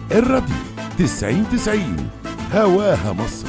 الراديو تسعين تسعين هواها مصر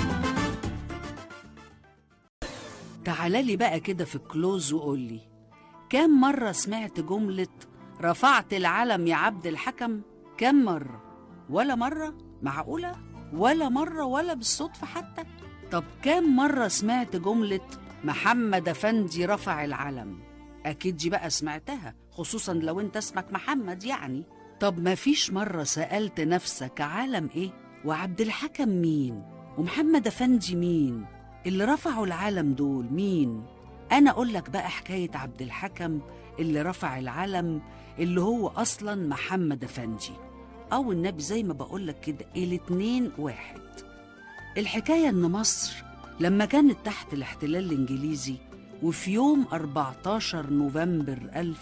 تعال لي بقى كده في الكلوز وقول لي كم مرة سمعت جملة رفعت العلم يا عبد الحكم كم مرة ولا مرة معقولة ولا مرة ولا بالصدفة حتى طب كم مرة سمعت جملة محمد أفندي رفع العلم أكيد دي بقى سمعتها خصوصا لو انت اسمك محمد يعني طب ما فيش مرة سألت نفسك علم ايه وعبد الحكم مين ومحمد أفندي مين اللي رفعوا العلم دول مين أنا أقول لك بقى حكاية عبد الحكم اللي رفع العلم اللي هو أصلا محمد أفندي أو النبي زي ما بقول لك كده الاتنين واحد الحكاية إن مصر لما كانت تحت الاحتلال الإنجليزي وفي يوم 14 نوفمبر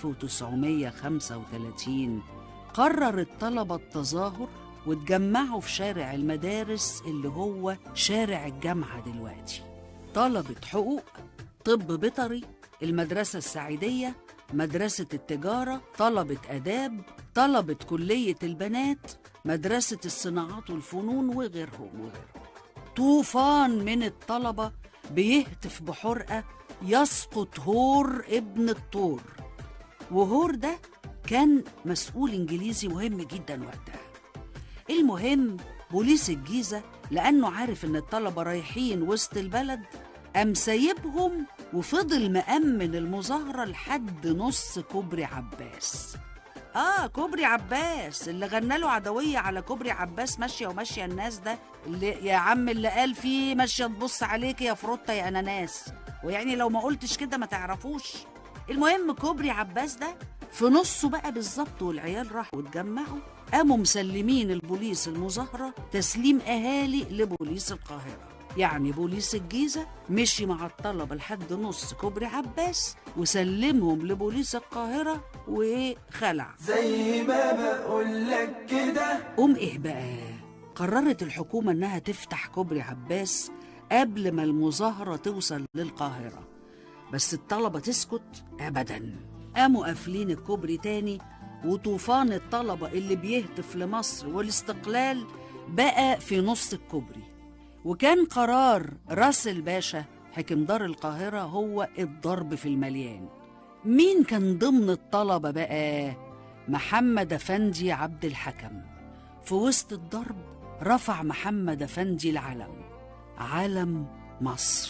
1935 قرر الطلبة التظاهر واتجمعوا في شارع المدارس اللي هو شارع الجامعة دلوقتي طلبة حقوق طب بيطري المدرسة السعيدية مدرسة التجارة طلبة آداب طلبة كلية البنات مدرسة الصناعات والفنون وغيرهم وغيرهم طوفان من الطلبة بيهتف بحرقة يسقط هور ابن الطور وهور ده كان مسؤول إنجليزي مهم جدا وقتها المهم بوليس الجيزة لأنه عارف إن الطلبة رايحين وسط البلد قام سايبهم وفضل مأمن المظاهرة لحد نص كوبري عباس آه كوبري عباس اللي غنى له عدوية على كوبري عباس ماشية وماشية الناس ده اللي يا عم اللي قال فيه ماشية تبص عليك يا فروتة يا أناناس ويعني لو ما قلتش كده ما تعرفوش المهم كوبري عباس ده في نصه بقى بالظبط والعيال راحوا واتجمعوا قاموا مسلمين البوليس المظاهرة تسليم أهالي لبوليس القاهرة يعني بوليس الجيزة مشي مع الطلبة لحد نص كوبري عباس وسلمهم لبوليس القاهرة وخلع زي ما بقولك كده قوم إيه بقى قررت الحكومة إنها تفتح كوبري عباس قبل ما المظاهرة توصل للقاهرة بس الطلبة تسكت أبدا قاموا قافلين الكوبري تاني وطوفان الطلبة اللي بيهتف لمصر والاستقلال بقى في نص الكوبري وكان قرار راس الباشا حكم دار القاهرة هو الضرب في المليان مين كان ضمن الطلبة بقى؟ محمد أفندي عبد الحكم في وسط الضرب رفع محمد أفندي العلم علم مصر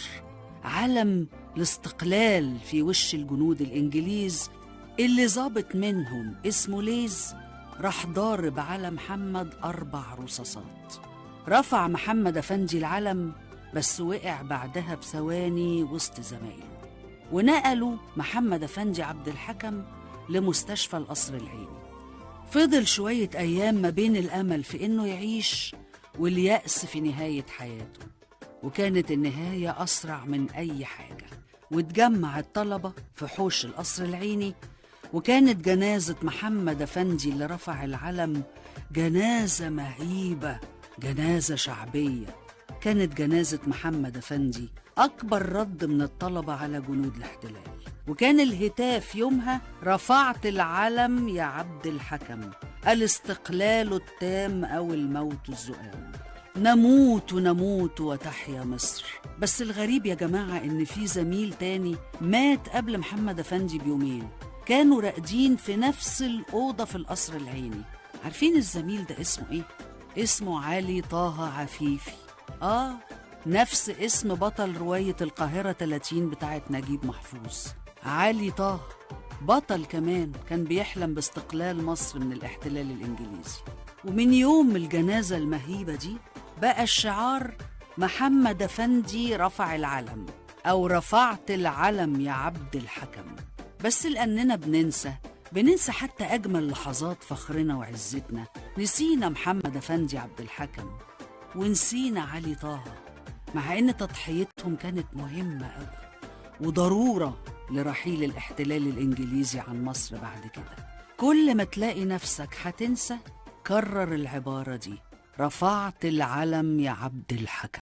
علم الاستقلال في وش الجنود الإنجليز اللي ظابط منهم اسمه ليز راح ضارب على محمد أربع رصاصات رفع محمد أفندي العلم بس وقع بعدها بثواني وسط زمايله ونقلوا محمد أفندي عبد الحكم لمستشفى القصر العيني فضل شوية أيام ما بين الأمل في إنه يعيش واليأس في نهاية حياته وكانت النهاية أسرع من أي حاجة واتجمع الطلبة في حوش القصر العيني وكانت جنازة محمد أفندي اللي رفع العلم جنازة مهيبة جنازة شعبية كانت جنازة محمد أفندي أكبر رد من الطلبة على جنود الاحتلال وكان الهتاف يومها رفعت العلم يا عبد الحكم الاستقلال التام أو الموت الزؤام نموت نموت وتحيا مصر بس الغريب يا جماعة إن في زميل تاني مات قبل محمد أفندي بيومين كانوا راقدين في نفس الأوضة في القصر العيني عارفين الزميل ده اسمه إيه؟ اسمه علي طه عفيفي آه نفس اسم بطل رواية القاهرة 30 بتاعت نجيب محفوظ علي طه بطل كمان كان بيحلم باستقلال مصر من الاحتلال الإنجليزي ومن يوم الجنازة المهيبة دي بقى الشعار محمد أفندي رفع العلم أو رفعت العلم يا عبد الحكم بس لأننا بننسى بننسى حتى أجمل لحظات فخرنا وعزتنا نسينا محمد أفندي عبد الحكم ونسينا علي طه مع إن تضحيتهم كانت مهمة أوي وضرورة لرحيل الاحتلال الإنجليزي عن مصر بعد كده كل ما تلاقي نفسك هتنسى كرر العبارة دي رفعت العلم يا عبد الحكم